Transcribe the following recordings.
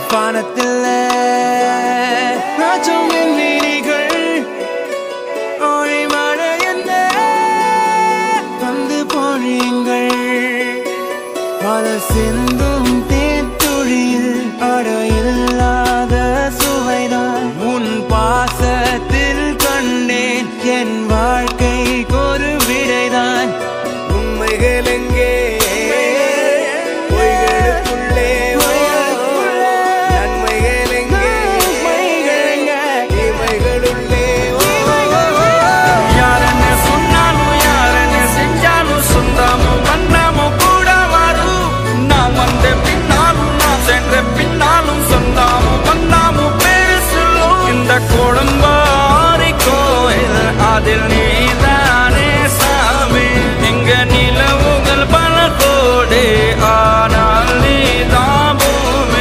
வானத்தில் நாச்சும் விண்வெளிகள் ஒளி மழை என்ன வந்து பொழியுங்கள் மலர் சிந்தும் தேத்துழியில் அடையில்லாத சுவைதான் உன் பாசத்தில் கண்டேன் என் வாழ்க்கைக்கு ஒரு விடைதான் உண்மைகள் எங்கே பொய்களுக்குள்ளே நன்மைகள் எங்கே தீமைகளுள்ளே யாரன்னு சொன்னாலும் யாரன்னு செஞ்சாலும் சொந்தமும் பந்தமும் கூட வரும் நான் வந்த பின்னாலும் நான் சென்ற பின்னாலும் சொந்தமும் பந்தமும் பேரு சொல்லும் இந்த குடும்பாரி கோயில் அதில் நீதானே சாமி இங்க நிலவுகள் பல கோடி ஆனால் நீதான் பூமி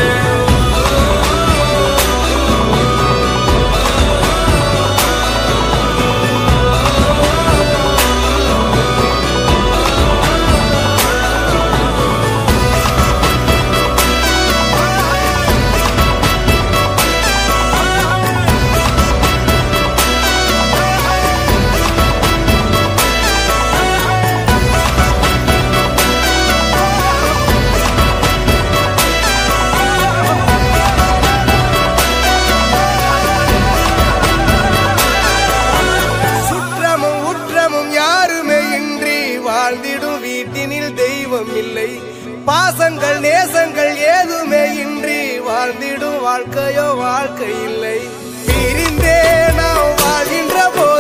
சுற்றமும் உற்றமும் யாருமே இன்றி வாழ்ந்திடும் வீட்டினில் தெய்வம் இல்லை பாசங்கள் நேசங்கள் ஏதுமே இன்றி வாழ்ந்திடும் வாழ்க்கையோ வாழ்க்கை இல்லை பிரிந்தே நாம் வாழ்கின்ற போது